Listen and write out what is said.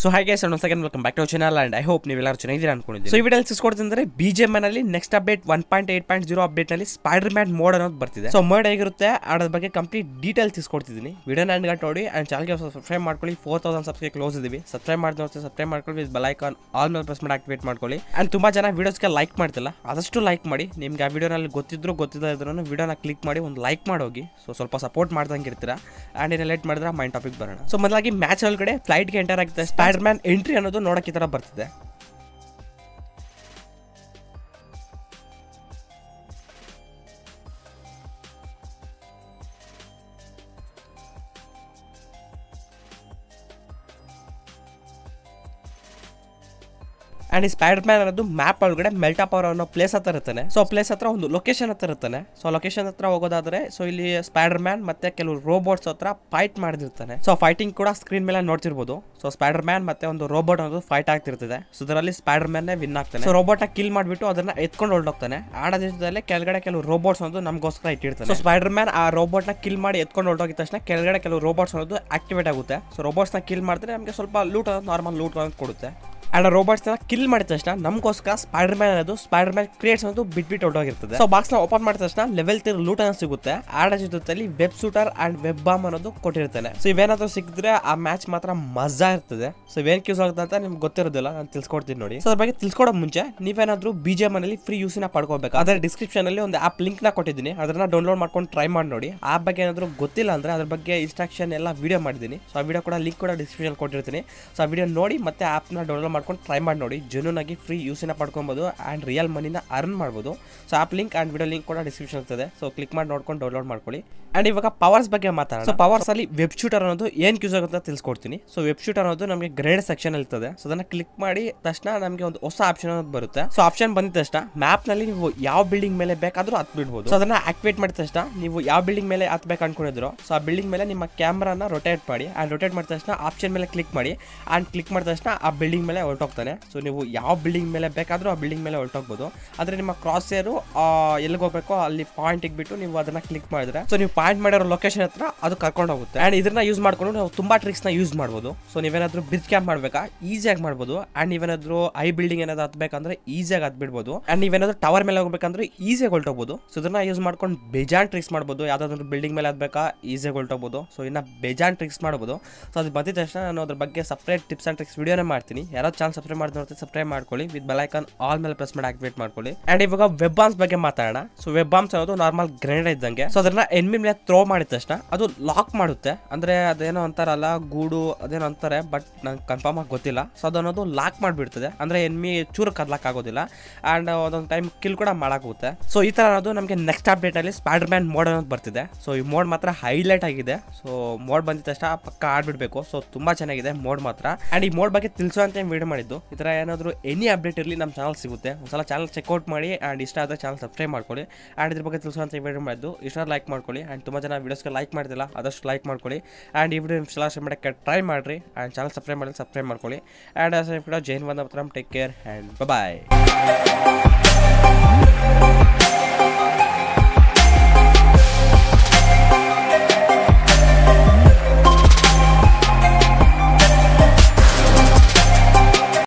so ಹಾಗೆ sir ಒಂದು second welcome back to channel and I hope ನೀವೆಲ್ಲರೂ ಚೆನ್ನಾಗಿದ್ದೀರಾ ಅನ್ಕೊಂಡಿದ್ದೀನಿ ಸೊ ಈ ವಿಡಿಯೋ ಸಿಸ್ಕೊಡ್ತಂದ್ರೆ ಬಿ ಜೆ ನಲ್ಲಿ next update one point eight point zero update ನಲ್ಲಿ ಸ್ಪೈಡರ್ ಮ್ಯಾನ್ ಮೋಡ್ ಅನ್ನೋದು ಬರ್ತಿದೆ ಸೊ ಮೋಡ್ ಹೇಗಿರುತ್ತೆ ಅದ್ರ ಬಗ್ಗೆ ಕಂಪ್ಲೀಟ್ ಡೀಟೇಲ್ ತಿಳ್ಕೊಡ್ತಿದ್ದೀನಿ ವಿಡಿಯೋನ ಎಂಡ್ ಗಂಟೆ ನೋಡಿ ಅಂಡ್ ಚಾನಲ್ಗೆ ಸಬ್ಸ್ಕ್ರೈಬ್ ಮಾಡ್ಕೊಳ್ಳಿ ಫೋರ್ ತೌಸಂಡ್ ಸಬ್ಸ್ಕ್ರೈಬ್ ಕ್ಲೋಸ್ ಇದೀವಿ ಸಬ್ಸ್ಕ್ರೈಬ್ ಮಾಡಿ ನೋಡಿ ಸಬ್ಸ್ಕ್ರೈಬ್ ಮಾಡ್ಕೊಳ್ಳಿ ವಿತ್ ಬೆಲ್ ಐಕಾನ್ ಆಲ್ ಮೇಲೆ ಪ್ರೆಸ್ ಮಾಡಿ ಆಕ್ಟಿವೇಟ್ ಮಾಡ್ಕೊಳ್ಳಿ ಅಂಡ್ ತುಂಬಾ ಜನ ವಿಡಿಯೋಸ್ಗೆ ಲೈಕ್ ಮಾಡ್ತಿಲ್ಲ ಆದಷ್ಟು ಲೈಕ್ ಮಾಡಿ ನಿಮ್ಗೆ ಆ ವಿಡಿಯೋನಲ್ಲಿ ಗೊತ್ತಿದ್ರು ಗೊತ್ತಿಲ್ಲ ಇದ್ರೂ ವಿಡಿಯೋನ ಕ್ಲಿಕ್ ಮಾಡಿ ಒಂದು ಲೈಕ್ ಮಾಡೋಗಿ ಸೊ ಸ್ವಲ್ಪ ಸಪೋರ್ಟ್ ಮಾಡ್ದಂಗೆ ಇರ್ತೀರಾ ಆ್ಯಂಡ್ ಏನು ಲೇಟ್ ಮಾಡಿದ್ರೆ ಮೈಂಡ್ ಟಾಪಿಕ್ ಬರೋಣ ಸೊ ಮೊದಲಾಗಿ ಮ್ಯಾಚ್ ಒಳಗಡೆ ಫ್ಲೈಟ್ಗೆ ಎಂಟರ್ ಆಗುತ್ತೆ ಸ್ಪೈಡರ್ ಮ್ಯಾನ್ ಎಂಟ್ರಿ ಅನ್ನೋದು ನೋಡಕ್ಕೆ ಈ ಥರ ಬರ್ತಿದೆ ಅಂಡ್ ಈ ಸ್ಪೈಡರ್ ಮ್ಯಾನ್ ಅನ್ನೋದು ಮ್ಯಾಪ್ ಒಳಗಡೆ ಮೆಲ್ಟಾ ಪವರ್ ಅನ್ನೋ ಪ್ಲೇಸ್ ಹತ್ರ ಇರ್ತಾನೆ ಸೊ ಪ್ಲೇಸ್ ಹತ್ರ ಒಂದು ಲೊಕೇಶನ್ ಹತ್ರ ಇರ್ತಾನೆ ಸೊ ಲೊಕೇಶನ್ ಹತ್ರ ಹೋಗೋದಾದ್ರೆ ಸೊ ಇಲ್ಲಿ ಸ್ಪೈಡರ್ ಮ್ಯಾನ್ ಮತ್ತೆ ಕೆಲವು ರೋಬೋಟ್ಸ್ ಹತ್ರ ಫೈಟ್ ಮಾಡಿರ್ತಾನೆ ಸೊ ಫೈಟಿಂಗ್ ಕೂಡ ಸ್ಕ್ರೀನ್ ಮೇಲೆ ನೋಡ್ತಿರ್ಬೋದು ಸೊ ಸ್ಪೈಡರ್ ಮ್ಯಾನ್ ಮತ್ತೆ ಒಂದು ರೋಬೋಟ್ ಅನ್ನೋದು ಫೈಟ್ ಆಗ್ತಿರ್ತದೆ ಸೊ ಇದರಲ್ಲಿ ಸ್ಪೈಡರ್ ಮ್ಯಾನ್ ವಿನ್ ಆಗ್ತಾನೆ ಸೊ ರೋಬೋಟ್ ಕಿಲ್ ಮಾಡಿಬಿಟ್ಟು ಅದನ್ನ ಎತ್ಕೊಂಡು ಹೊರಟೋಗ್ತಾನೆ ಆಡೋದ್ರಲ್ಲೇ ಕೆಳಗಡೆ ಕೆಲವು ರೋಬೋಟ್ಸ್ ಅನ್ನೋದು ನಮಗೋಸ್ಕರ ಇಟ್ಟಿರ್ತಾನೆ ಸೊ ಸ್ಪೈಡರ್ ಮ್ಯಾನ್ ಆ ರೋಬೋಟ್ ನ ಕಿಲ್ ಮಾಡಿ ಎತ್ಕೊಂಡು ಹೊರಟೋಗಿದ ತಕ್ಷಣ ಕೆಳಗಡೆ ಕೆಲವು ರೋಬೋಟ್ಸ್ ಅನ್ನೋದು ಆಕ್ಟಿವೇಟ್ ಆಗುತ್ತೆ ಸೊ ರೋಬೋಟ್ಸ್ ನ ಕಿಲ್ ಮಾಡಿದ್ರೆ ನಮಗೆ ಸ್ವಲ್ಪ ಲೂಟ್ ಅನ್ನೋದು ನಾರ್ಮಲ್ ಲೂಟ್ ಅನ್ನೋದು ಕೊಡುತ್ತೆ ಅಂಡ್ ರೋಬೋಟ್ಸ್ನ ಕಿಲ್ ಮಾಡಿದ ತಕ್ಷಣ ನಮಗೋಸ್ಕರ ಸ್ಪೈಡರ್ ಮ್ಯಾನ್ ಅನ್ನೋದು ಸ್ಪೈಡರ್ ಮ್ಯಾನ್ ಕ್ರಿಯೇಟ್ಸ್ ಅನ್ನೋದು ಬಿಟ್ಬಿಟ್ಟು ಹೊರಟೋಗಿರ್ತದೆ ಸೊ ಬಾಕ್ಸ್ ನ ಓಪನ್ ಮಾಡಿದ ತಕ್ಷಣ ಲೆವೆಲ್ ತ್ರೀ ಲೂಟ್ ಅನ್ನೋ ಸಿಗುತ್ತೆ ಆಡ ಜೊತೆಲಿ web shooter and web bomb ಅನ್ನೋದು ಕೊಟ್ಟಿರ್ತಾನೆ ಸೊ ಇವೇನಾದ್ರೂ ಸಿಕ್ಕಿದ್ರೆ ಆ ಮ್ಯಾಚ್ ಮಾತ್ರ ಮಜಾ ಇರ್ತದೆ ಸೊ ಇವೇನ್ ಯೂಸ್ ಆಗುತ್ತೆ ಅಂತ ನಿಮ್ಗೆ ಗೊತ್ತಿರೋದಿಲ್ಲ ನಾನು ತಿಳ್ಸ್ಕೊಡ್ತೀನಿ ನೋಡಿ ಸೊ ಅದ್ರ ಬಗ್ಗೆ ತಿಳ್ಸ್ಕೊಡೋ ಮುಂಚೆ ನೀವೇನಾದ್ರೂ ಬಿ ಜೆ ಮನೇಲಿ ಫ್ರೀ ಯೂಸಿನ ಪಡ್ಕೋಬೇಕು ಅದರ ಡಿಸ್ಕ್ರಿಪ್ಷನ್ ಅಲ್ಲಿ ಒಂದು ಆಪ್ ಲಿಂಕ್ ನ ಕೊಟ್ಟಿದ್ದೀನಿ ಅದನ್ನ ಡೌನ್ಲೋಡ್ ಮಾಡ್ಕೊಂಡು ಟ್ರೈ ಮಾಡಿ ನೋಡಿ ಆ ಬಗ್ಗೆ ಏನಾದರೂ ಗೊತ್ತಿಲ್ಲ ಅಂದ್ರೆ ಅದ್ರ ಬಗ್ಗೆ ಇನ್ಸ್ಟ್ರಕ್ಷನ್ ಎಲ್ಲ ವಿಡಿಯೋ ಮಾಡಿದ್ದೀನಿ ಸೊ ಆ ವಿಡಿಯೋ ಕೂಡ ಲಿಂಕ್ ಕೂಡ ಡಿಸ್ಕ್ರಿಪ್ಷನ್ ಕೊಟ್ಟಿರ್ತೀನಿ ಸೊ ಆ ವಿಡಿಯೋ ನೋಡಿ ಮತ್ತೆ ಆಪ್ನ ಡೌನ್ಲೋಡ್ ಮಾಡ್ಕೊಂಡು ಟ್ರೈ ಮಾಡಿ ನೋಡಿ ಜೆನ್ಯೂನ್ ಆಗಿ ಫ್ರೀ ಯೂಸಿನ ಪಡ್ಕೊಬೋದು ಆ್ಯಂಡ್ ರಿಯಲ್ ಮನಿನ ಅರ್ನ್ ಮಾಡ್ಬೋದು so app link and video link ಕೂಡ ಡಿಸ್ಕ್ರಿಪ್ಷನ್ ಇರ್ತದೆ ಸೊ ಕ್ಲಿಕ್ ಮಾಡಿ ನೋಡ್ಕೊಂಡು ಡೌನ್ಲೋಡ್ ಮಾಡ್ಕೊಳ್ಳಿ ಆ್ಯಂಡ್ ಇವಾಗ ಪವರ್ಸ್ ಬಗ್ಗೆ ಮಾತಾಡೋಣ ಸೊ ಪವರ್ಸ್ ಅಲ್ಲಿ ವೆಬ್ ಶೂಟರ್ ಅನ್ನೋದು ಏನು ಯೂಸ್ ಆಗುತ್ತೆ ಅಂತ ತಿಳ್ಸ್ಕೊಡ್ತೀನಿ ಸೊ ವೆಬ್ ಶೂಟರ್ ಅನ್ನೋದು ನಮಗೆ ಗ್ರೇಡ್ ಸೆಕ್ಷನ್ ಇರ್ತದೆ ಸೊ ಅದನ್ನ ಕ್ಲಿಕ್ ಮಾಡಿ ತಕ್ಷಣ ನಮಗೆ ಒಂದು ಹೊಸ ಆಪ್ಷನ್ ಅನ್ನೋದು ಬರುತ್ತೆ ಸೊ ಆಪ್ಷನ್ ಬಂದಿದ ತಕ್ಷಣ ಮ್ಯಾಪ್ ನಲ್ಲಿ ನೀವು ಯಾವ ಬಿಲ್ಡಿಂಗ್ ಮೇಲೆ ಬೇಕಾದ್ರೂ ಹತ್ ಬಿಡ್ಬೋದು ಸೊ ಅದನ್ನ ಆಕ್ಟಿವೇಟ್ ಮಾಡಿದ ತಕ್ಷಣ ನೀವು ಯಾವ ಬಿಲ್ಡಿಂಗ್ ಮೇಲೆ ಹತ್ಬೇಕು ಅನ್ಕೊಂಡಿದ್ರು ಸೊ ಆ ಬಿಲ್ಡಿಂಗ್ ಮೇಲೆ ನಿಮ್ಮ ಕ್ಯಾಮ್ರಾನ ರೊಟೇಟ್ ಮಾಡಿ ಆ್ಯಂಡ್ ರೊಟೇಟ್ ಮಾಡಿದ ತಕ್ಷಣ ಆಪ್ಷನ್ ಮೇಲೆ ಕ್ಲಿಕ್ ಮಾಡಿ ಆ್ಯಂಡ್ ಕ್ಲಿಕ್ ಮಾಡಿದ ತಕ್ಷಣ ಆ ಬಿಲ್ಡಿಂಗ್ ಮೇಲೆ ಹೊರಟೋಗ್ತಾನೆ ಸೊ ನೀವು ಯಾವ ಬಿಲ್ಡಿಂಗ್ ಮೇಲೆ ಬೇಕಾದರೂ ಆ ಬಿಲ್ಡಿಂಗ್ ಮೇಲೆ ಹೊರಟೋಗ್ಬೋದು ಆದರೆ ನಿಮ್ಮ ಕ್ರಾಸ್ ಏರು ಎಲ್ಲಿಗೆ ಹೋಗ್ಬೇಕೋ ಅಲ್ಲಿ ಪಾಯಿಂಟ್ ಬಿಟ್ಟು ನೀವು ಅದನ್ನ ಕ್ಲಿಕ್ ಮಾಡಿದ್ರೆ ಸೊ ನೀವು ಪಾಯಿಂಟ್ ಮಾಡಿರೋ ಲೊಕೇಶನ್ ಹತ್ರ ಅದು ಕರ್ಕೊಂಡು ಹೋಗುತ್ತೆ ಆ್ಯಂಡ್ ಇದನ್ನ ಯೂಸ್ ಮಾಡ್ಕೊಂಡು ನಾವು ತುಂಬಾ ಟ್ರಿಕ್ಸ್ನ ಯೂಸ್ ಮಾಡ್ಬೋದು ಸೊ ನೀವೇನಾದ್ರೂ ಬ್ರಿಡ್ಜ್ ಕ್ಯಾಂಪ್ ಮಾಡ್ಬೇಕಾ ಈಸಿಯಾಗಿ ಮಾಡ್ಬೋದು ಆ್ಯಂಡ್ ನೀವೇನಾದ್ರೂ ಐ ಬಿಲ್ಡಿಂಗ್ ಏನಾದ್ರು ಹತ್ಬೇಕಂದ್ರೆ ಈಸಿಯಾಗಿ ಹತ್ಬಿಡ್ಬೋದು ಆ್ಯಂಡ್ ನೀವೇನಾದ್ರೂ ಟವರ್ ಮೇಲೆ ಹೋಗ್ಬೇಕಂದ್ರೆ ಈಸಿಯಾಗಿ ಹೊರಟೋಗ್ಬೋದು ಸೊ ಇದನ್ನ ಯೂಸ್ ಮಾಡ್ಕೊಂಡು ಬೇಜಾನ್ ಟ್ರಿಕ್ಸ್ ಮಾಡ್ಬೋದು ಯಾವ್ದಾದ್ರು ಬಿಲ್ಡಿಂಗ್ ಮೇಲೆ ಹತ್ಬೇಕಾ ಈಸಿಯಾಗಿ ಹೊರಟೋಗ್ಬೋದು ಸೊ ಇನ್ನ ಬೇಜಾನ್ ಟ್ರಿಕ್ಸ್ ಮಾಡ್ಬೋದು ಸೊ ಅದು ಬಂದಿದ ತಕ್ಷಣ ನಾನು ಅದ್ರ ಬಗ್ಗೆ ಸಪ್ರೇಟ್ ಟಿಪ್ಸ್ ಆ್ಯಂಡ್ ಟ್ರಿಕ್ಸ್ ವಿಡಿಯೋನೇ ಮಾಡ್ತೀನಿ ಯಾರೋ ಚಾನಲ್ ಸಬ್ಸ್ಕ್ರೈಬ್ ಮಾಡಿ ನೋಡ್ತೀನಿ ಸಬ್ಸ್ಕ್ರೈಬ್ ಮಾಡ್ಕೊಳ್ಳಿ ವಿತ್ ಬೆಲೈಕನ್ ಆಲ್ ಮೇಲೆ ಪ್ರೆಸ್ ಮಾಡಿ ಆಕ್ಟಿವೇಟ್ ಮಾಡ್ಕೊಳ್ಳಿ ಆ್ಯಂಡ್ ಇವಾಗ ವೆಬ್ ಬಾಂಬ್ಸ್ ಬಗ್ಗೆ ಮಾತಾಡೋಣ ಸೊ ವೆಬ್ ಬಾಂಬ್ಸ್ ಅನ್ನೋದು ನಾರ್ಮಲ್ ಗ್ರೆನೇಡ್ ಇದ್ದಂಗೆ ಸೊ ಅದನ್ನ ಎನ್ಮಿ ಮೇಲೆ ಥ್ರೋ ಮಾಡಿದ ತಕ್ಷಣ ಅದು ಲಾಕ್ ಮಾಡುತ್ತೆ ಅಂದ್ರೆ ಅದೇನೋ ಅಂತಾರಲ್ಲ ಗೂಡು ಅದೇನೋ ಅಂತಾರೆ ಬಟ್ ನಂಗೆ ಕನ್ಫರ್ಮ್ ಆಗಿ ಗೊತ್ತಿಲ್ಲ ಸೊ ಅದು ಅನ್ನೋದು ಲಾಕ್ ಮಾಡಿಬಿಡ್ತದೆ ಅಂದ್ರೆ ಎನ್ಮಿ ಚೂರು ಕದ್ಲಾಕ್ ಆಗೋದಿಲ್ಲ ಆ್ಯಂಡ್ ಒಂದೊಂದು ಟೈಮ್ ಕಿಲ್ ಕೂಡ ಮಾಡಾಕೋಗುತ್ತೆ ಸೊ ಈ ಥರ ಅನ್ನೋದು ನಮಗೆ ನೆಕ್ಸ್ಟ್ ಅಪ್ಡೇಟ್ ಅಲ್ಲಿ ಸ್ಪೈಡರ್ ಮ್ಯಾನ್ ಮೋಡ್ ಅನ್ನೋದು ಬರ್ತಿದೆ ಸೊ ಈ ಮೋಡ್ ಮಾತ್ರ ಹೈಲೈಟ್ ಆಗಿದೆ ಸೊ ಮೋಡ್ ಬಂದಿದ ತಕ್ಷಣ ಪಕ್ಕ ಆಡ್ಬಿಡ್ಬೇಕು ಸೊ ತುಂಬಾ ಚೆನ್ನಾಗಿದೆ ಮೋಡ್ ಮಾತ್ರ ಆ್ಯಂಡ್ ಈ ಮೋಡ್ ಬಗ್ಗೆ ತಿಳಿಸೋ ಅಂತ ವಿಡಿಯೋ ಮಾಡಿದ್ದು ಈ ಥರ ಏನಾದರೂ ಎನಿ ಅಪ್ಡೇಟ್ ಇರಲಿ ನಮ್ಮ ಚಾನಲ್ ಸಿಗುತ್ತೆ ಒಂದ್ಸಲ ಚಾನಲ್ ಚೆಕ್ಔಟ್ ಮಾಡಿ ಆ್ಯಂಡ್ ಇಷ್ಟ ಆದಾಗ ಚಾನಲ್ ಸಬ್ಸ್ಕ್ರೈಬ್ ಮಾಡ್ಕೊಳ್ಳಿ ಆ್ಯಂಡ್ ಇದ್ರ ಬಗ್ಗೆ ತಿಳಿಸೋ ಅಂತ ವಿಡಿಯೋ ಮಾಡಿದ್ದು ಇಷ್ಟ ಲೈಕ್ ಮಾಡ್ಕೊಳ್ಳಿ ಆ್ಯಂಡ್ ತುಂಬ ಜನ ವೀಡಿಯೋಸ್ಗೆ ಲೈಕ್ ಮಾಡ್ತಿಲ್ಲ ಆದಷ್ಟು ಲೈಕ್ ಮಾಡ್ಕೊಳ್ಳಿ ಆ್ಯಂಡ್ ಈ ವಿಡಿಯೋ ಇನ್ಸ್ಟಾಲ ಮಾಡೋಕ್ಕೆ ಟ್ರೈ ಮಾಡಿರಿ ಆ್ಯಂಡ್ ಚಾನಲ್ ಸಬ್ಸ್ಕ್ರೈಬ್ ಮಾಡಿ ಸಬ್ಸ್ಕ್ರೈಬ್ ಮಾಡ್ಕೊಳ್ಳಿ ಆ್ಯಂಡ್ ಕೂಡ ಜೈನ್ ಬಂದ ಟೇಕ್ ಕೇರ್ ಆ್ಯಂಡ್ ಬಾಯ್